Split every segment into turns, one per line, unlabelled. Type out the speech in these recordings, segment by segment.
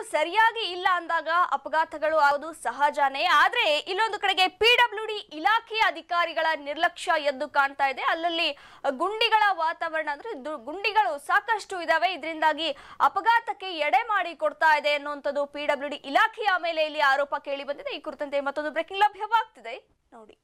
ಸರಿಯಾಗಿ ಇಲ್ಲ ಅಂದಾಗ ಅಪಘಾತಗಳು ಆಗೋದು ಸಹಜನೇ ಆದ್ರೆ ಇಲ್ಲೊಂದು ಕಡೆಗೆ ಪಿಡಬ್ಲ್ಯೂ ಡಿ ಇಲಾಖೆಯ ಅಧಿಕಾರಿಗಳ ನಿರ್ಲಕ್ಷ್ಯ ಎದ್ದು ಕಾಣ್ತಾ ಇದೆ ಅಲ್ಲಲ್ಲಿ ಗುಂಡಿಗಳ ವಾತಾವರಣ ಅಂದ್ರೆ ದು- ಗುಂಡಿಗಳು ಸಾಕಷ್ಟು ಇದಾವೆ ಇದರಿಂದಾಗಿ ಅಪಘಾತಕ್ಕೆ ಎಡೆ ಮಾಡಿ ಕೊಡ್ತಾ ಇದೆ ಅನ್ನುವಂಥದ್ದು ಪಿಡಬ್ಲ್ಯೂ ಡಿ ಇಲಾಖೆಯ ಮೇಲೆ ಇಲ್ಲಿ ಆರೋಪ ಕೇಳಿ ಬಂದಿದೆ ಈ ಕುರಿತಂತೆ ಮತ್ತೊಂದು ಬ್ರೇಕಿಂಗ್ ಲಭ್ಯವಾಗ್ತಿದೆ ನೋಡಿ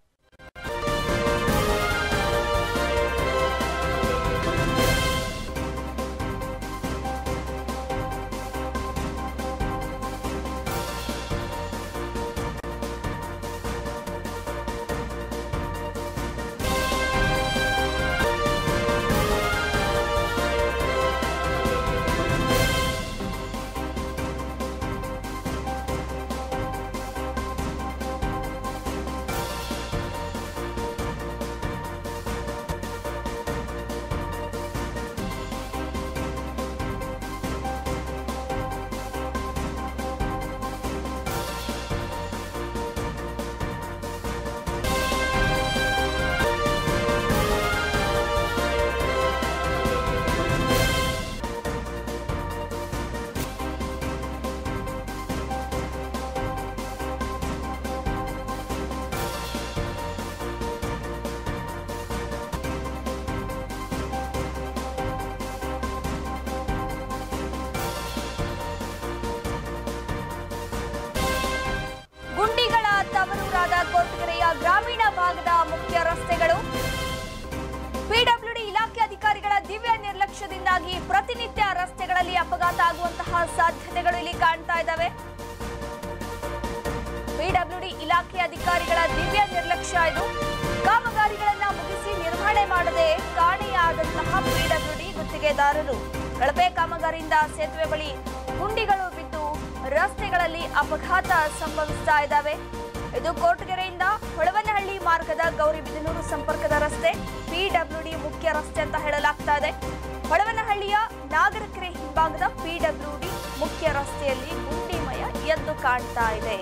ಗುಂಡಿಗಳ ತವರೂರಾದ ಕೊರಟಗೆರೆಯ ಗ್ರಾಮೀಣ ಭಾಗದ ಮುಖ್ಯ ರಸ್ತೆಗಳು ಪಿಡಬ್ಲ್ಯೂಡಿ ಇಲಾಖೆ ಅಧಿಕಾರಿಗಳ ದಿವ್ಯ ನಿರ್ಲಕ್ಷ್ಯದಿಂದಾಗಿ ಪ್ರತಿನಿತ್ಯ ರಸ್ತೆಗಳಲ್ಲಿ ಅಪಘಾತ ಆಗುವಂತಹ ಸಾಧ್ಯತೆಗಳು ಇಲ್ಲಿ ಕಾಣ್ತಾ ಇದ್ದಾವೆ ಪಿಡಬ್ಲ್ಯೂಡಿ ಇಲಾಖೆ ಅಧಿಕಾರಿಗಳ ದಿವ್ಯ ನಿರ್ಲಕ್ಷ್ಯ ಇದು ಕಾಮಗಾರಿಗಳನ್ನ ಮುಗಿಸಿ ನಿರ್ವಹಣೆ ಮಾಡದೆ ಕಾಣೆಯಾದಂತಹ ಪಿಡಬ್ಲ್ಯೂಡಿ ಗುತ್ತಿಗೆದಾರರು ಕಳಪೆ ಕಾಮಗಾರಿಯಿಂದ ಸೇತುವೆ ಬಳಿ ಗುಂಡಿಗಳು ಬಿದ್ದು ರಸ್ತೆಗಳಲ್ಲಿ ಅಪಘಾತ ಸಂಭವಿಸ್ತಾ ಇದ್ದಾವೆ ಇದು ಕೋಟಗೆರೆಯಿಂದ ಹೊಳವನಹಳ್ಳಿ ಮಾರ್ಗದ ಗೌರಿಬಿದನೂರು ಸಂಪರ್ಕದ ರಸ್ತೆ ಪಿಡಬ್ಲ್ಯೂಡಿ ಮುಖ್ಯ ರಸ್ತೆ ಅಂತ ಹೇಳಲಾಗ್ತಾ ಇದೆ ಹೊಳವನಹಳ್ಳಿಯ ನಾಗರಕೆರೆ ಹಿಂಭಾಗದ ಪಿಡಬ್ಲ್ಯೂಡಿ ಮುಖ್ಯ ರಸ್ತೆಯಲ್ಲಿ ಗುಂಡಿಮಯ ಎದ್ದು ಕಾಣ್ತಾ ಇದೆ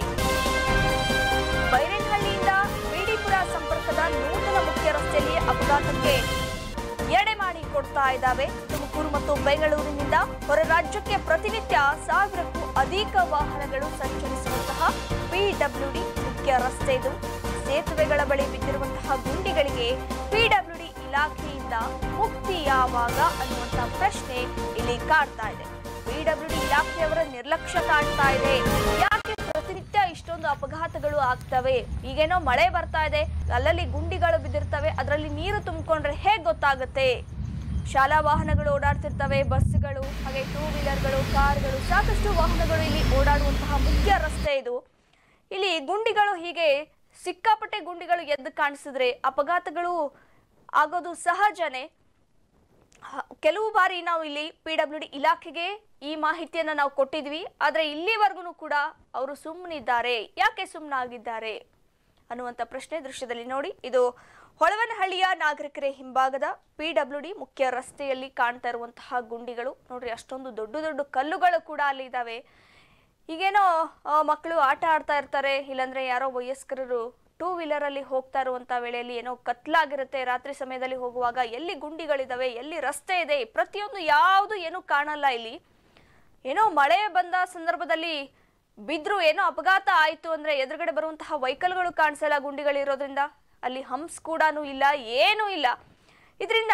ಬೈರನಹಳ್ಳಿಯಿಂದ ಬಿಡಿಪುರ ಸಂಪರ್ಕದ ನೂತನ ಮುಖ್ಯ ರಸ್ತೆಯಲ್ಲಿ ಅಪಘಾತಕ್ಕೆ ಎಡೆ ಮಾಡಿ ಕೊಡ್ತಾ ಇದ್ದಾವೆ ತುಮಕೂರು ಮತ್ತು ಬೆಂಗಳೂರಿನಿಂದ ಹೊರ ರಾಜ್ಯಕ್ಕೆ ಪ್ರತಿನಿತ್ಯ ಸಾವಿರಕ್ಕೂ ಅಧಿಕ ವಾಹನಗಳು ಸಂಚರಿಸುವಂತಹ ಪಿಡಬ್ಲ್ಯೂಡಿ ಮುಖ್ಯ ರಸ್ತೆ ಇದು ಸೇತುವೆಗಳ ಬಳಿ ಬಿದ್ದಿರುವಂತಹ ಗುಂಡಿಗಳಿಗೆ ಪಿಡಬ್ಲ್ಯೂಡಿ ಇಲಾಖೆಯಿಂದ ಮುಕ್ತಿ ಯಾವಾಗ ಅನ್ನುವಂತಹ ಪ್ರಶ್ನೆ ಇಲ್ಲಿ ಕಾಡ್ತಾ ಇದೆ ಪಿಡಬ್ಲ್ಯೂಡಿ ಇಲಾಖೆಯವರ ನಿರ್ಲಕ್ಷ್ಯ ಕಾಡ್ತಾ ಇದೆ ಯಾಕೆ ಪ್ರತಿನಿತ್ಯ ಇಷ್ಟೊಂದು ಅಪಘಾತಗಳು ಆಗ್ತವೆ ಈಗೇನೋ ಮಳೆ ಬರ್ತಾ ಇದೆ ಅಲ್ಲಲ್ಲಿ ಗುಂಡಿಗಳು ಬಿದ್ದಿರ್ತವೆ ಅದರಲ್ಲಿ ನೀರು ತುಂಬಿಕೊಂಡ್ರೆ ಹೇಗ್ ಗೊತ್ತಾಗುತ್ತೆ ಶಾಲಾ ವಾಹನಗಳು ಓಡಾಡ್ತಿರ್ತವೆ ಬಸ್ಗಳು ಹಾಗೆ ಟೂ ವೀಲರ್ಗಳು ಕಾರ್ಗಳು ಸಾಕಷ್ಟು ವಾಹನಗಳು ಇಲ್ಲಿ ಓಡಾಡುವಂತಹ ಮುಖ್ಯ ರಸ್ತೆ ಇದು ಇಲ್ಲಿ ಗುಂಡಿಗಳು ಹೀಗೆ ಸಿಕ್ಕಾಪಟ್ಟೆ ಗುಂಡಿಗಳು ಎದ್ದು ಕಾಣಿಸಿದ್ರೆ ಅಪಘಾತಗಳು ಆಗೋದು ಸಹಜನೇ ಹ- ಕೆಲವು ಬಾರಿ ನಾವು ಇಲ್ಲಿ ಪಿ ಡಬ್ಲ್ಯೂ ಡಿ ಇಲಾಖೆಗೆ ಈ ಮಾಹಿತಿಯನ್ನು ನಾವು ಕೊಟ್ಟಿದ್ವಿ ಆದರೆ ಇಲ್ಲಿವರೆಗೂ ಕೂಡ ಅವರು ಸುಮ್ಮನಿದ್ದಾರೆ ಯಾಕೆ ಸುಮ್ಮನಾಗಿದ್ದಾರೆ ಅನ್ನುವಂಥ ಪ್ರಶ್ನೆ ದೃಶ್ಯದಲ್ಲಿ ನೋಡಿ ಇದು ಹೊಳವನಹಳ್ಳಿಯ ನಾಗರಿಕರೇ ಹಿಂಭಾಗದ ಪಿ ಡಬ್ಲ್ಯೂ ಡಿ ಮುಖ್ಯ ರಸ್ತೆಯಲ್ಲಿ ಕಾಣ್ತಾ ಇರುವಂತಹ ಗುಂಡಿಗಳು ನೋಡ್ರಿ ಅಷ್ಟೊಂದು ದೊಡ್ಡ ದೊಡ್ಡ ಕಲ್ಲುಗಳು ಕೂಡ ಅಲ್ಲಿ ಇದಾವೆ ಈಗೇನೋ ಆ, ಮಕ್ಕಳು ಆಟ ಆಡ್ತಾ ಇರ್ತಾರೆ ಇಲ್ಲಾಂದ್ರೆ ಯಾರೋ ವಯಸ್ಕರರು ಟೂ ವೀಲರ್ ಅಲ್ಲಿ ಹೋಗ್ತಾ ಇರುವಂತ ವೇಳೆಯಲ್ಲಿ ಏನೋ ಕತ್ಲಾಗಿರುತ್ತೆ ರಾತ್ರಿ ಸಮಯದಲ್ಲಿ ಹೋಗುವಾಗ ಎಲ್ಲಿ ಗುಂಡಿಗಳಿದಾವೆ ಎಲ್ಲಿ ರಸ್ತೆ ಇದೆ ಪ್ರತಿಯೊಂದು ಯಾವುದು ಏನೂ ಕಾಣಲ್ಲ ಇಲ್ಲಿ ಏನೋ ಮಳೆ ಬಂದ ಸಂದರ್ಭದಲ್ಲಿ ಬಿದ್ರು ಏನೋ ಅಪಘಾತ ಆಯ್ತು ಅಂದ್ರೆ ಎದುರುಗಡೆ ಬರುವಂತಹ ವೆಹಿಕಲ್ಗಳು ಕಾಣಿಸಲ್ಲ ಗುಂಡಿಗಳಿರೋದ್ರಿಂದ ಅಲ್ಲಿ ಹಂಪ್ಸ್ ಕೂಡ ಇಲ್ಲ ಏನೂ ಇಲ್ಲ ಇದರಿಂದ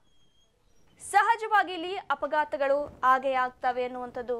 ಸಹಜವಾಗಿ ಇಲ್ಲಿ ಅಪಘಾತಗಳು ಆಗೇ ಆಗ್ತವೆ ಅನ್ನುವಂಥದ್ದು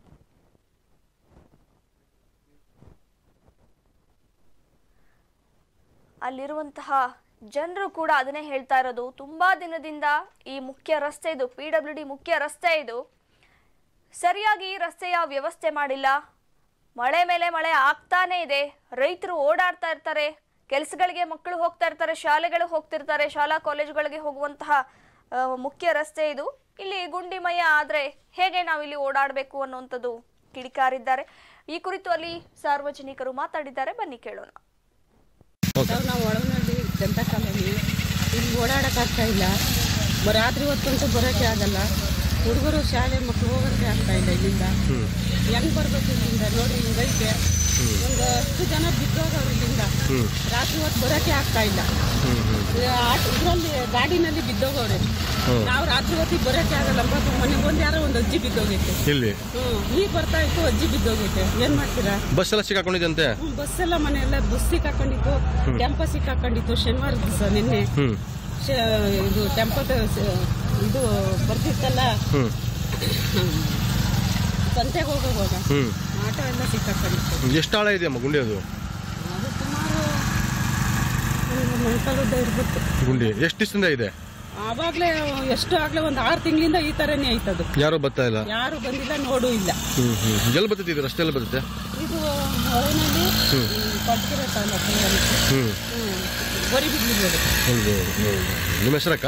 ಅಲ್ಲಿರುವಂತಹ ಜನರು ಕೂಡ ಅದನ್ನೇ ಹೇಳ್ತಾ ಇರೋದು ತುಂಬಾ ದಿನದಿಂದ ಈ ಮುಖ್ಯ ರಸ್ತೆ ಇದು ಪಿ ಡಬ್ಲ್ಯೂ ಡಿ ಮುಖ್ಯ ರಸ್ತೆ ಇದು ಸರಿಯಾಗಿ ರಸ್ತೆಯ ವ್ಯವಸ್ಥೆ ಮಾಡಿಲ್ಲ ಮಳೆ ಮೇಲೆ ಮಳೆ ಆಗ್ತಾನೇ ಇದೆ ರೈತರು ಓಡಾಡ್ತಾ ಇರ್ತಾರೆ ಕೆಲಸಗಳಿಗೆ ಮಕ್ಕಳು ಹೋಗ್ತಾ ಇರ್ತಾರೆ ಶಾಲೆಗಳು ಹೋಗ್ತಿರ್ತಾರೆ ಶಾಲಾ ಕಾಲೇಜುಗಳಿಗೆ ಹೋಗುವಂತಹ ಆ, ಮುಖ್ಯ ರಸ್ತೆ ಇದು ಇಲ್ಲಿ ಗುಂಡಿಮಯ ಆದ್ರೆ ಹೇಗೆ ನಾವು ಇಲ್ಲಿ ಓಡಾಡಬೇಕು ಅನ್ನುವಂಥದ್ದು ಕಿಡಿಕಾರಿದ್ದಾರೆ ಈ ಕುರಿತು ಅಲ್ಲಿ ಸಾರ್ವಜನಿಕರು ಮಾತಾಡಿದ್ದಾರೆ ಬನ್ನಿ ಕೇಳೋಣ
ಸರ್ ನಾವು ಒಳಗಡೆ ಜನತಾ ಕಾಲೋನಿ ಇಲ್ಲಿ ಓಡಾಡೋಕ್ಕಾಗ್ತಾ ಇಲ್ಲ ಬ- ರಾತ್ರಿ ಹೊತ್ತಂತೂ ಬರೋಕ್ಕೆ ಆಗಲ್ಲ ಹುಡುಗರು ಶಾಲೆ ಮಕ್ಕಳು ಹೋಗೋಕ್ಕೆ ಆಗ್ತಾ ಇಲ್ಲ ಇಲ್ಲಿಂದ
ಹ್ಮ್
ಹೆಂಗ್ ಬರ್ಬೇಕು ಇಲ್ಲಿಂದ ನೋಡಿ ಹಿಂಗೈತೆ ಒಂದು ಹತ್ತು ಜನ ಬಿದ್ದೋಗವ್ರು ಇಲ್ಲಿಂದ
ಹ್ಮ್
ರಾತ್ರಿ ಹೊತ್ತು ಬರೋಕ್ಕೆ ಆಗ್ತಾ ಇಲ್ಲ
ಹ್ಮ್ ಹ್ಮ್
ಇದರಲ್ಲಿ ಗಾಡಿನಲ್ಲಿ ಬಿದ್ದೋಗವ್ರೆ
ಹ್ಮ್.
ನಾವು ರಾತ್ರಿ ಹೊತ್ತಿಗೆ ಬರೋಕ್ಕೆ ಆಗಲ್ಲ ಪಾಪ ಮನೆಗೆ ಒಂದು ಯಾರೋ ಒಂದು ಅಜ್ಜಿ ಬಿದ್ದೋಗೈತೆ
ಇಲ್ಲಿ
ಹ್ಞೂ ನೀರು ಬರ್ತಾ ಇತ್ತು ಅಜ್ಜಿ ಬಿದ್ದೋಗೈತೆ ಏನು ಮಾಡ್ತೀರಾ
ಬಸ್ ಎಲ್ಲ ಸಿಕ್ಕಾಕೊಂಡಿದ್ದಂತೆ
ಹ್ಮ್, ಬಸ್ ಎಲ್ಲ ಮನೆಯೆಲ್ಲ ಬಸ್ ಸಿಕ್ಕಾಕೊಂಡಿತ್ತು ಟೆಂಪೋ ಸಿಕ್ಕಾಕೊಂಡಿತ್ತು ಶನಿವಾರ ದಿವಸ ನಿನ್ನೆ
ಹ್ಮ್
ಶ- ಇದು ಟೆಂಪೋ ಇದು ಬರ್ತಿತ್ತಲ್ಲ
ಹ್ಮ್
ಹ್ಮ್. ಸಂತೆಗೆ ಹೋಗುವಾಗ
ಹ್ಮ್
ಆಟೋ ಎಲ್ಲ ಸಿಕ್ಕಾಕೊಂಡಿತ್ತು
ಎಷ್ಟು ಆಳ ಇದೆಯಮ್ಮ ಗುಂಡಿ ಅದು
ಅದು ಸುಮಾರು ಒಂದು ಮೊಣಕಾಲುದ್ದ ಇರ್ಬೇಕು
ಗುಂಡಿ ಎಷ್ಟು ದಿವಸದಿಂದ ಇದೆ
ಆವಾಗಲೇ ಎಷ್ಟು ಆಗಲೇ ಒಂದು ಆರು ತಿಂಗಳಿಂದ ಈ ಥರನೇ ಐತದು
ಯಾರು ಬರ್ತಾ ಇಲ್ಲ
ಯಾರು ಬಂದಿಲ್ಲ ನೋಡೂ ಇಲ್ಲ
ಹ್ಮ್ ಹ್ಮ್ ಎಲ್ಲಿ ಬರ್ತೈತಿ ಇದು ರಸ್ತೆ ಎಲ್ಲ ಬರ್ತೈತೆ
ಇದು ಹೊಳೆನಲ್ಲಿ ಕೊಟ್ಟಿರೋ ತಾಲೂಕು
ಹ್ಮ್
ಗೋರಿಬಿಡ್ಲಿಗಳು
ಹೌದು ಹ್ಮ್. ನಿಮ್ಮ ಹೆಸರಕ್ಕ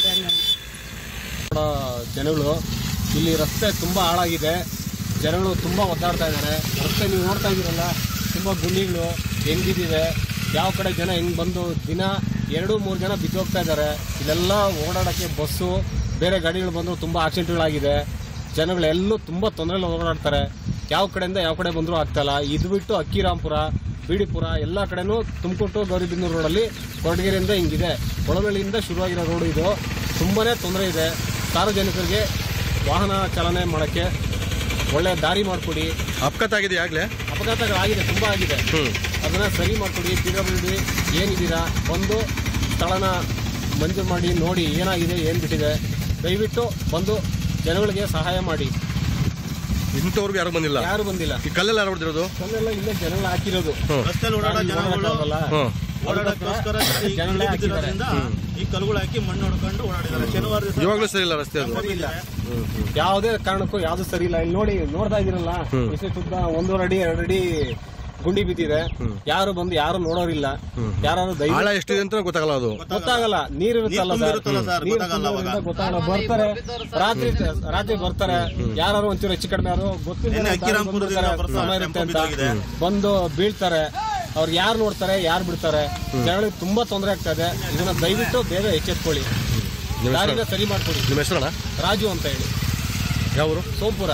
ಕೂಡ ಜನಗಳು ಇಲ್ಲಿ ರಸ್ತೆ ತುಂಬ ಹಾಳಾಗಿದೆ ಜನಗಳು ತುಂಬ ಒದ್ದಾಡ್ತಾ ಇದ್ದಾರೆ ರಸ್ತೆ ನೀವು ನೋಡ್ತಾ ಇದ್ದೀರಲ್ಲ ತುಂಬ ಗುಂಡಿಗಳು ಹೆಂಗಿದಿವೆ ಯಾವ ಕಡೆ ಜನ ಹೆಂಗೆ ಬಂದು ದಿನ ಎರಡು ಮೂರು ಜನ ಬಿದ್ದೋಗ್ತಾ ಇದ್ದಾರೆ ಇಲ್ಲೆಲ್ಲ ಓಡಾಡೋಕ್ಕೆ ಬಸ್ಸು ಬೇರೆ ಗಾಡಿಗಳು ಬಂದು ತುಂಬ ಆಕ್ಸಿಡೆಂಟ್ಗಳಾಗಿದೆ ಜನಗಳೆಲ್ಲೂ ತುಂಬ ತೊಂದರೆಯಲ್ಲಿ ಓಡಾಡ್ತಾರೆ ಯಾವ ಕಡೆಯಿಂದ ಯಾವ ಕಡೆ ಬಂದರೂ ಆಗ್ತಾಯಿಲ್ಲ ಇದು ಬಿಟ್ಟು ಅಕ್ಕಿರಾಂಪುರ ಬೀಡಿಪುರ ಎಲ್ಲ ಕಡೆನೂ ತುಮಕೂರು ಗೌರಿಬಿದನೂರು ರೋಡಲ್ಲಿ ಕೊರಟಗೆರೆಯಿಂದ ಹಿಂಗಿದೆ ಕೊಳಲಳ್ಳಿಯಿಂದ ಶುರುವಾಗಿರೋ ರೋಡು ಇದು ತುಂಬಾ ತೊಂದರೆ ಇದೆ ಸಾರ್ವಜನಿಕರಿಗೆ ವಾಹನ ಚಾಲನೆ ಮಾಡೋಕ್ಕೆ ಒಳ್ಳೆ ದಾರಿ ಮಾಡಿಕೊಡಿ
ಅಪಘಾತ ಆಗಿದೆ ಆಗ್ಲೇ
ಅಪಘಾತಗಳಾಗಿದೆ ತುಂಬ ಆಗಿದೆ
ಹ್ಮ್
ಅದನ್ನು ಸರಿ ಮಾಡಿಕೊಡಿ ಪಿ ಡಬ್ಲ್ಯೂ ಡಿ ಏನಿದ್ದೀರಾ ಬಂದು ಸ್ಥಳನ ಮಂಜೂರು ಮಾಡಿ ನೋಡಿ ಏನಾಗಿದೆ ಏನು ಬಿಟ್ಟಿದೆ ದಯವಿಟ್ಟು ಬಂದು ಜನಗಳಿಗೆ ಸಹಾಯ ಮಾಡಿ
ಇಂಥವ್ರಿಗೂ ಯಾರು ಬಂದಿಲ್ಲ
ಯಾರು ಬಂದಿಲ್ಲ
ಈ ಕಲ್ಲೆಲ್ಲ ಯಾರು ಹೊಡೆದಿರೋದು
ಕಲ್ಲೆಲ್ಲ ಇಲ್ಲೇ ಜನಗಳು ಹಾಕಿರೋದು
ಹ್ಮ್
ರಸ್ತೆಯಲ್ಲಿ ಓಡಾಡೋ ಜನಗಳು
ಓಡಾಡಕ್ಕಾಗಲ್ಲ.
ಹ್ಮ್
ಓಡಾಡೋಕ್ಕೋಸ್ಕರ ಈ
ಜನಗಳೇ
ಕಲ್ಲು ಬಿದ್ದಿರೋದ್ರಿಂದ ಈ ಕಲ್ಲುಗಳು ಹಾಕಿ ಮಣ್ಣು ಹೊಡ್ಕೊಂಡು ಓಡಾಡಿದ್ದಾರೆ ಶನಿವಾರ ದಿವಸ
ಇವಾಗ್ಲೂ ಸರಿ ಇಲ್ಲ ರಸ್ತೆ ಅದು
ಸರಿ ಇಲ್ಲ
ಯಾವುದೇ ಕಾರಣಕ್ಕೂ ಯಾವ್ದು ಸರಿ ಇಲ್ಲ ಇಲ್ಲಿ ನೋಡಿ ನೋಡ್ತಾ ಇದೀರಲ್ಲ ಎಷ್ಟು ಉದ್ದ ಒಂದೂವರೆ ಅಡಿ ಎರಡು ಅಡಿ ಗುಂಡಿ ಬಿದ್ದಿದೆ ಯಾರು ಬಂದು ಯಾರು ನೋಡೋರಿಲ್ಲ ಯಾರು ದಯವಿಟ್ಟು
ಆಳ ಎಷ್ಟಿದೆ ಅಂತ ಗೊತ್ತಾಗಲ್ಲ ಅದು
ಗೊತ್ತಾಗಲ್ಲ ನೀರ್ ಇರುತ್ತಲ್ಲ
ನೀರ್ ತುಂಬಿರುತ್ತಲ್ಲ ಸರ್,
ನೀರ್
ಗೊತ್ತಾಗಲ್ಲ ಅವಾಗ.
ತುಂಬಿರೋದ್ರಿಂದ ಗೊತ್ತಾಗಲ್ಲ ಬರ್ತಾರೆ ರಾತ್ರಿ ರಾತ್ರಿ ಬರ್ತಾರೆ ಯಾರು ಒಂಚೂರು ಹೆಚ್ಚು ಕಡಿಮೆ ಯಾರು ಗೊತ್ತಿಲ್ಲ
ನಿನ್ನೆ ಅಕ್ಕಿರಾಂಪುರದಿಂದ ಬರ್ತಾ
ಸಮಯ ಇರುತ್ತೆ
ಟೆಂಪೋ
ಅಂತ
ಬಿದ್ದೋಗಿದೆ.
ಬಂದು ಬೀಳ್ತಾರೆ ಅವ್ರು ಯಾರು ನೋಡ್ತಾರೆ ಯಾರು ಬಿಡ್ತಾರೆ ಜನಗಳಿಗೆ ತುಂಬಾ ತೊಂದರೆ ಆಗ್ತಾ ಇದೆ ಇದನ್ನ ದಯವಿಟ್ಟು ಬೇಗ ಎಚ್ಚೆತ್ಕೊಳ್ಳಿ
ನಿಮ್ಮ
ದಾರಿನ
ಹೆಸರು
ಸರಿ ಮಾಡ್ಕೊಡಿ
ನಿಮ್ಮ ಹೆಸರಣ್ಣ
ರಾಜು ಅಂತ ಹೇಳಿ
ಯಾವರು
ಸೋಂಪುರ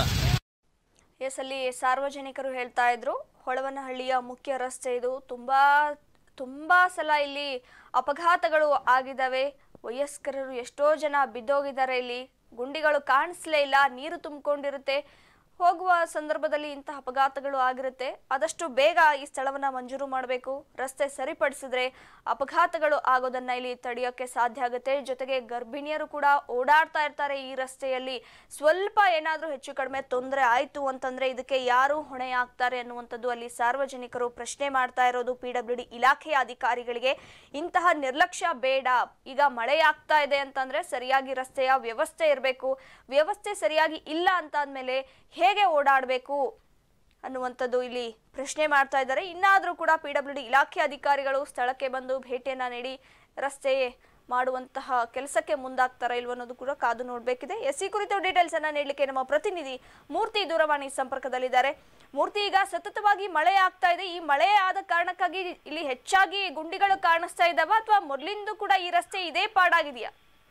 ಎಸ್ ಅಲ್ಲಿ ಸಾರ್ವಜನಿಕರು ಹೇಳ್ತಾ ಇದ್ರು ಹೊಳವನಹಳ್ಳಿಯ ಮುಖ್ಯ ರಸ್ತೆ ಇದು ತುಂಬಾ ತುಂಬಾ ಸಲ ಇಲ್ಲಿ ಅಪಘಾತಗಳು ಆಗಿದ್ದಾವೆ ವಯಸ್ಕರರು ಎಷ್ಟೋ ಜನ ಬಿದ್ದೋಗಿದ್ದಾರೆ ಇಲ್ಲಿ ಗುಂಡಿಗಳು ಕಾಣಿಸ್ಲೇ ಇಲ್ಲ ನೀರು ತುಂಬಿಕೊಂಡಿರುತ್ತೆ ಹೋಗುವ ಸಂದರ್ಭದಲ್ಲಿ ಇಂತಹ ಅಪಘಾತಗಳು ಆಗಿರುತ್ತೆ ಆದಷ್ಟು ಬೇಗ ಈ ಸ್ಥಳವನ್ನ ಮಂಜೂರು ಮಾಡಬೇಕು ರಸ್ತೆ ಸರಿಪಡಿಸಿದ್ರೆ ಅಪಘಾತಗಳು ಆಗೋದನ್ನ ಇಲ್ಲಿ ತಡೆಯೋಕೆ ಸಾಧ್ಯ ಆಗುತ್ತೆ ಜೊತೆಗೆ ಗರ್ಭಿಣಿಯರು ಕೂಡ ಓಡಾಡ್ತಾ ಇರ್ತಾರೆ ಈ ರಸ್ತೆಯಲ್ಲಿ ಸ್ವಲ್ಪ ಏನಾದ್ರೂ ಹೆಚ್ಚು ಕಡಿಮೆ ತೊಂದರೆ ಆಯ್ತು ಅಂತಂದ್ರೆ ಇದಕ್ಕೆ ಯಾರು ಹೊಣೆ ಆಗ್ತಾರೆ ಅನ್ನುವಂಥದ್ದು ಅಲ್ಲಿ ಸಾರ್ವಜನಿಕರು ಪ್ರಶ್ನೆ ಮಾಡ್ತಾ ಇರೋದು ಪಿ ಡಬ್ಲ್ಯೂ ಡಿ ಇಲಾಖೆಯ ಅಧಿಕಾರಿಗಳಿಗೆ ಇಂತಹ ನಿರ್ಲಕ್ಷ್ಯ ಬೇಡ ಈಗ ಮಳೆ ಆಗ್ತಾ ಇದೆ ಅಂತಂದ್ರೆ ಸರಿಯಾಗಿ ರಸ್ತೆಯ ವ್ಯವಸ್ಥೆ ಇರಬೇಕು ವ್ಯವಸ್ಥೆ ಸರಿಯಾಗಿ ಇಲ್ಲ ಅಂತ ಅಂದ್ಮೇಲೆ ಹೇಗೆ ಓಡಾಡಬೇಕು ಅನ್ನುವಂಥದ್ದು ಇಲ್ಲಿ ಪ್ರಶ್ನೆ ಮಾಡ್ತಾ ಇದ್ದಾರೆ ಇನ್ನಾದರೂ ಕೂಡ ಪಿ ಡಬ್ಲ್ಯೂ ಡಿ ಇಲಾಖೆ ಅಧಿಕಾರಿಗಳು ಸ್ಥಳಕ್ಕೆ ಬಂದು ಭೇಟಿಯನ್ನ ನೀಡಿ ರಸ್ತೆ ಮಾಡುವಂತಹ ಕೆಲಸಕ್ಕೆ ಮುಂದಾಗ್ತಾರಾ ಇಲ್ವ ಅನ್ನೋದು ಕೂಡ ಕಾದು ನೋಡಬೇಕಿದೆ ಎಸ್ ಈ ಕುರಿತು ಡೀಟೇಲ್ಸ್ ಅನ್ನ ನೀಡಲಿಕ್ಕೆ ನಮ್ಮ ಪ್ರತಿನಿಧಿ ಮೂರ್ತಿ ದೂರವಾಣಿ ಸಂಪರ್ಕದಲ್ಲಿದ್ದಾರೆ ಮೂರ್ತಿ ಈಗ ಸತತವಾಗಿ ಮಳೆ ಆಗ್ತಾ ಇದೆ ಈ ಮಳೆ ಆದ ಕಾರಣಕ್ಕಾಗಿ ಇಲ್ಲಿ ಹೆಚ್ಚಾಗಿ ಗುಂಡಿಗಳು ಕಾಣಿಸ್ತಾ ಇದ್ದಾವ ಅಥವಾ ಮೊದಲಿಂದ ಕೂಡ ಈ ರಸ್ತೆ ಇದೇ ಪಾಡಾಗಿದೆಯಾ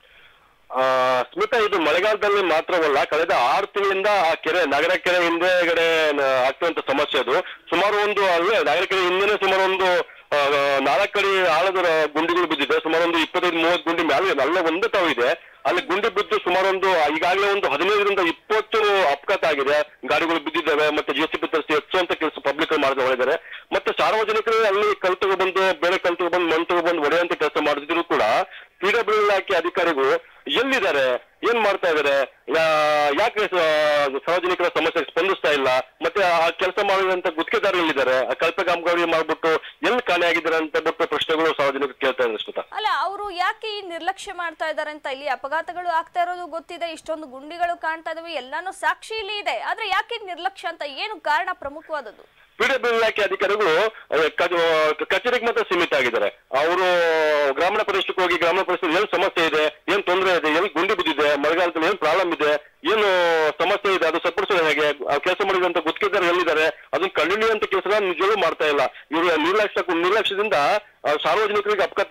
ಆ, ಸ್ಮಿತಾ ಇದು ಮಳೆಗಾಲದಲ್ಲಿ ಮಾತ್ರವಲ್ಲ ಕಳೆದ ಆರು ತಿಂಗಳಿಂದ ಆ ಕೆರೆ ನಗರ ಕೆರೆ ಹಿಂದೆಗಡೆ ನ- ಆಗ್ತಿರುವಂತ ಸಮಸ್ಯೆ ಅದು ಸುಮಾರು ಒಂದು ಅಲ್ಲೇ ನಗರ ಕೆರೆ ಹಿಂದೆನೆ ಸುಮಾರು ಒಂದು ಆ, ನಾಲ್ಕಡಿ ಆಳದ ರ- ಗುಂಡಿಗಳು ಬಿದ್ದಿದೆ ಸುಮಾರು ಒಂದು ಇಪ್ಪತ್ತೈದು ಮೂವತ್ತು ಗುಂಡಿ ಮೇಲೆ ಅಲ್ಲೇ ಒಂದೇ ತಾವು ಇದೆ ಅಲ್ಲಿ ಗುಂಡಿ ಬಿದ್ದು ಸುಮಾರು ಒಂದು ಈಗಾಗಲೇ ಒಂದು ಹದಿನೈದರಿಂದ ಇಪ್ಪತ್ತು ಅಪಘಾತ ಆಗಿದೆ ಗಾಡಿಗಳು ಬಿದ್ದಿದ್ದಾವೆ ಮತ್ತೆ ಜಿ ಸಿ ಪಿ ತರಿಸಿ ಹೆಚ್ಚುವಂತ ಕೆಲಸ ಪಬ್ಲಿಕ್ ಮಾಡಿದ ಹೊಳಿದ್ದಾರೆ ಮತ್ತೆ ಸಾರ್ವಜನಿಕರು ಅಲ್ಲಿ ಕಲ್ ತಗೊಬಂದು ಬೇರೆ ಕಲ್ ತಗೊಬಂದು ಮಣ್ಣು ತಗೊಬಂದು ಹೊಡೆಯುವಂತ ಕೆಲಸ ಮಾಡಿದ್ರು ಕೂಡ ಪಿ ಡಬ್ಲ್ಯೂ ಇಲಾಖೆ ಅಧಿಕಾರಿಗಳು ಎಲ್ಲಿದ್ದಾರೆ ಏನ್ ಮಾಡ್ತಾ ಇದಾರೆ ಯಾ- ಯಾಕೆ ಸ- ಸಾರ್ವಜನಿಕರ ಸಮಸ್ಯೆಗೆ ಸ್ಪಂದಿಸ್ತಾ ಇಲ್ಲ ಮತ್ತೆ ಆ ಕೆಲಸ ಮಾಡಿದಂತ ಗುತ್ತಿಗೆದಾರಗಳಿದ್ದಾರೆ ಆ ಕಳಪೆ ಕಾಮಗಾರಿ ಮಾಡ್ಬಿಟ್ಟು ಎಲ್ಲಿ ಕಾಣೆಯಾಗಿದ್ದಾರೆ ಅಂತ ಬಿಟ್ಟು ಪ್ರಶ್ನೆಗಳು ಸಾರ್ವಜನಿಕರು ಕೇಳ್ತಾ ಇದ್ದಾರೆ ಸ್ಮಿತಾ
ಅಲ್ಲ ಅವರು ಯಾಕೆ ಈ ನಿರ್ಲಕ್ಷ್ಯ ಮಾಡ್ತಾ ಇದ್ದಾರೆ ಅಂತ ಇಲ್ಲಿ ಅಪಘಾತಗಳು ಆಗ್ತಾ ಇರೋದು ಗೊತ್ತಿದೆ ಇಷ್ಟೊಂದು ಗುಂಡಿಗಳು ಕಾಣ್ತಾ ಇದಾವೆ ಎಲ್ಲಾನು ಸಾಕ್ಷಿ ಇಲ್ಲಿ ಇದೆ ಆದ್ರೆ ಯಾಕೆ ನಿರ್ಲಕ್ಷ್ಯ ಅಂತ ಏನು ಕಾರಣ ಪ್ರಮುಖವಾದದ್ದು
ಪಿಡಬ್ಲ್ಯೂ ಇಲಾಖೆ ಅಧಿಕಾರಿಗಳು ಅಹ್, ಕ- ಕಚೇರಿಗೆ ಮಾತ್ರ ಸೀಮಿತ ಆಗಿದ್ದಾರೆ ಅವರು ಗ್ರಾಮೀಣ ಪ್ರದೇಶಕ್ಕೆ ಹೋಗಿ ಗ್ರಾಮೀಣ ಪ್ರದೇಶದಲ್ಲಿ ಏನ್ ಸಮಸ್ಯೆ ಇದೆ ಏನ್ ತೊಂದರೆ ಇದೆ ಎಲ್ಲಿ ಗುಂಡಿ ಬಿದ್ದಿದೆ ಮಳೆಗಾಲದಲ್ಲಿ ಏನ್ ಪ್ರಾಬ್ಲಮ್ ಇದೆ ಏನು ಸಮಸ್ಯೆ ಇದೆ ಅದು ಸರಿಪಡಿಸೋದು ಹೇಗೆ ಕೆಲಸ ಮಾಡಿದಂತ ಗುತ್ತಿಗೆದಾರರು ಎಲ್ಲಿದ್ದಾರೆ ಅದನ್ನ ಕಂಡುಹಿಡಿಯುವಂತ ಕೆಲಸ ನಿಜವೂ ಮಾಡ್ತಾ ಇಲ್ಲ ಇವರು ನಿರ್ಲಕ್ಷ್ಯ ನಿರ್ಲಕ್ಷ್ಯದಿಂದ ಆ, ಸಾರ್ವಜನಿಕರಿಗೆ ಅಪಘಾತ ಆಗಿ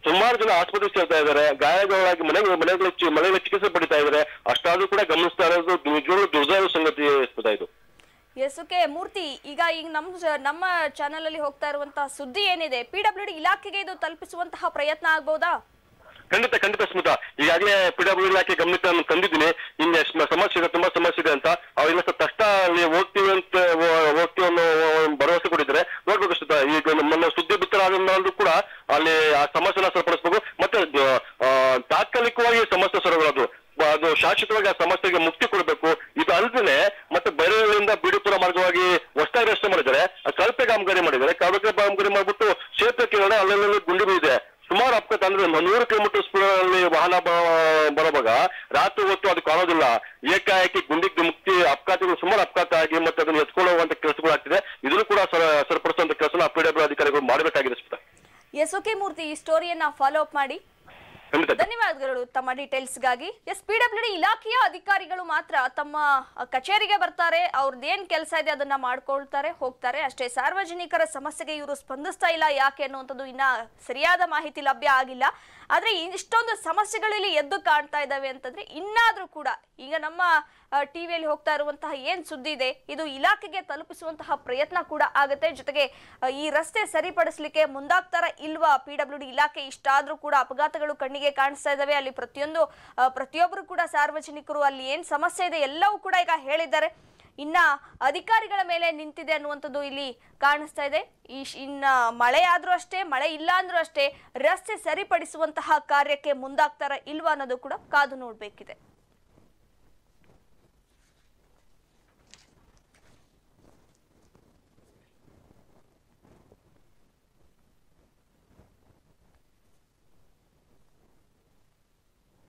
ಸುಮಾರು ಜನ ಆಸ್ಪತ್ರೆಗೆ ಸೇರ್ತಾ ಇದ್ದಾರೆ ಗಾಯಗಳಾಗಿ ಮನೆಗೆ ಮನೆಗಳ ಚಿ- ಮನೆಗಳ ಚಿಕಿತ್ಸೆ ಪಡಿತಾ ಇದ್ದಾರೆ ಅಷ್ಟಾದ್ರೂ ಕೂಡ ಗಮನಿಸ್ತಾ ಇರೋದು ನಿಜವಾಗ್ಲೂ ದುರ್ದೈವ ಸಂಗತಿ ಸ್ಮಿತಾ ಇದು
ಎಸುಕೆ ಮೂರ್ತಿ ಈಗ ಈಗ ನಮ್ಮ ಜ- ನಮ್ಮ ಚಾನೆಲ್ ಅಲ್ಲಿ ಹೋಗ್ತಾ ಇರುವಂತಹ ಸುದ್ದಿ ಏನಿದೆ ಪಿ ಡಬ್ಲ್ಯೂ ಡಿ ಇಲಾಖೆಗೆ ಇದು ತಲುಪಿಸುವಂತಹ ಪ್ರಯತ್ನ ಆಗ್ಬಹುದಾ
ಖಂಡಿತ ಖಂಡಿತ ಸ್ಮಿತಾ ಈಗಾಗಲೇ ಪಿಡಬ್ಲ್ಯೂ ಇಲಾಖೆ ಗಮನಕ್ಕೆ ನಾನು ತಂದಿದ್ದೀನಿ ಇನ್ನು ಸ್ಮ- ಸಮಸ್ಯೆ ಇದೆ ತುಂಬಾ ಸಮಸ್ಯೆ ಇದೆ ಅಂತ ಅವ್ರಿಲ್ಲ ಸ್ವಲ್ಪ ತಕ್ಷಣ ಅಲ್ಲಿ ಹೋಗ್ತೀವಿ ಅಂತ ಹೋ- ಹೋಗ್ತೀವಿ ಅನ್ನೋ ಒಂದು ಭರವಸೆ ಕೊಟ್ಟಿದ್ದಾರೆ ನೋಡ್ಬೇಕು ಸ್ಮಿತಾ ಈಗ ನಮ್ಮ ಸುದ್ದಿ ಬಿತ್ತರಾದ್ರೂ ಕೂಡ ಅಲ್ಲಿ ಆ ಸಮಸ್ಯೆನ ಸರಿಪಡಿಸ್ಬೇಕು ಮತ್ತೆ ಆ, ತಾತ್ಕಾಲಿಕವಾಗಿ ಸಮಸ್ಯೆ ಸರಿಗಳದು ಅದು ಶಾಶ್ವತವಾಗಿ ಆ ಸಮಸ್ಯೆಗೆ ಮುಕ್ತಿ ಕೊಡಬೇಕು ಇದು ಅಲ್ಲದೆ ಮತ್ತೆ ಬೈರೂರಿನಿಂದ ಬಿಡುಪುರ ಮಾರ್ಗವಾಗಿ ಹೊಸದಾಗಿ ರಸ್ತೆ ಮಾಡಿದ್ದಾರೆ ಆ ಕಳಪೆ ಕಾಮಗಾರಿ ಮಾಡಿದ್ದಾರೆ ಕಳಪೆ ಕಾಮಗಾರಿ ಮಾಡ್ಬಿಟ್ಟು ಸೇತುವೆ ಕೆಳಗಡೆ ಅಲ್ಲಲ್ಲಿ ಗುಂಡಿ ಬಿದ್ದಿದೆ ಸುಮಾರು ಅಪಘಾತ ಅಂದ್ರೆ ಒಂದು ನೂರು ಕಿಲೋಮೀಟರ್ ಸ್ಪೀಡಲ್ಲಿ ವಾಹನ ಬ- ಬರೋವಾಗ ರಾತ್ರಿ ಹೊತ್ತು ಅದು ಕಾಣೋದಿಲ್ಲ ಏಕಾಏಕಿ ಗುಂಡಿಗೆ ಮುಕ್ತಿ ಅಪಘಾತಗಳು ಸುಮಾರು ಅಪಘಾತ ಆಗಿ ಮತ್ತೆ ಅದನ್ನು ಎತ್ಕೊಳ್ಳುವಂತ ಕೆಲಸಗಳು ಆಗ್ತಿದೆ ಇದನ್ನು ಕೂಡ ಸರ- ಸರಿಪಡಿಸುವಂತ ಕೆಲಸ ಪಿ ಡಬ್ಲ್ಯೂ ಅಧಿಕಾರಿಗಳು ಮಾಡಬೇಕಾಗಿದೆ ಸ್ಮಿತಾ
ಎಸುಕೆ ಮೂರ್ತಿ ಈ ಸ್ಟೋರಿಯನ್ನ ಫಾಲೋ ಅಪ್ ಮಾಡಿ
ಖಂಡಿತ
ಧನ್ಯವಾದಗಳು ತಮ್ಮ ಡೀಟೇಲ್ಸ್ಗಾಗಿ ಎಸ್ ಪಿ ಡಬ್ಲ್ಯೂ ಡಿ ಇಲಾಖೆಯ ಅಧಿಕಾರಿಗಳು ಮಾತ್ರ ತಮ್ಮ ಅ, ಕಚೇರಿಗೆ ಬರ್ತಾರೆ ಅವ್ರದ್ದೇನ್ ಕೆಲಸ ಇದೆ ಅದನ್ನ ಮಾಡ್ಕೊಳ್ತಾರೆ ಹೋಗ್ತಾರೆ ಅಷ್ಟೇ ಸಾರ್ವಜನಿಕರ ಸಮಸ್ಯೆಗೆ ಇವರು ಸ್ಪಂದಿಸ್ತಾ ಇಲ್ಲ ಯಾಕೆ ಅನ್ನುವಂಥದ್ದು ಇನ್ನ ಸರಿಯಾದ ಮಾಹಿತಿ ಲಭ್ಯ ಆಗಿಲ್ಲ ಆದ್ರೆ ಇಷ್ಟೊಂದು ಸಮಸ್ಯೆಗಳು ಇಲ್ಲಿ ಎದ್ದು ಕಾಣ್ತಾ ಇದಾವೆ ಅಂತಂದ್ರೆ ಇನ್ನಾದ್ರೂ ಕೂಡ ಈಗ ನಮ್ಮ ಟಿವಿಯಲ್ಲಿ ಹೋಗ್ತಾ ಇರುವಂತಹ ಏನ್ ಸುದ್ದಿ ಇದೆ ಇದು ಇಲಾಖೆಗೆ ತಲುಪಿಸುವಂತಹ ಪ್ರಯತ್ನ ಕೂಡ ಆಗುತ್ತೆ ಜೊತೆಗೆ ಆ, ಈ ರಸ್ತೆ ಸರಿಪಡಿಸಲಿಕ್ಕೆ ಮುಂದಾಗ್ತಾರ ಇಲ್ವಾ ಪಿ ಡಬ್ಲ್ಯೂ ಡಿ ಇಲಾಖೆ ಇಷ್ಟಾದ್ರೂ ಕೂಡ ಅಪಘಾತಗಳು ಕಣ್ಣಿಗೆ ಕಾಣಿಸ್ತಾ ಇದಾವೆ ಅಲ್ಲಿ ಪ್ರತಿಯೊಂದು ಆ, ಪ್ರತಿಯೊಬ್ಬರು ಕೂಡ ಸಾರ್ವಜನಿಕರು ಅಲ್ಲಿ ಏನ್ ಸಮಸ್ಯೆ ಇದೆ ಎಲ್ಲವೂ ಕೂಡ ಈಗ ಹೇಳಿದ್ದಾರೆ ಇನ್ನ ಅಧಿಕಾರಿಗಳ ಮೇಲೆ ನಿಂತಿದೆ ಅನ್ನುವಂಥದ್ದು ಇಲ್ಲಿ ಕಾಣಿಸ್ತಾ ಇದೆ ಈ ಶ್- ಇನ್ನ ಮಳೆ ಆದ್ರೂ ಅಷ್ಟೇ ಮಳೆ ಇಲ್ಲ ಅಂದ್ರೂ ಅಷ್ಟೇ ರಸ್ತೆ ಸರಿಪಡಿಸುವಂತಹ ಕಾರ್ಯಕ್ಕೆ ಮುಂದಾಗ್ತಾರ ಇಲ್ವಾ ಅನ್ನೋದು ಕೂಡ ಕಾದು ನೋಡ್ಬೇಕಿದೆ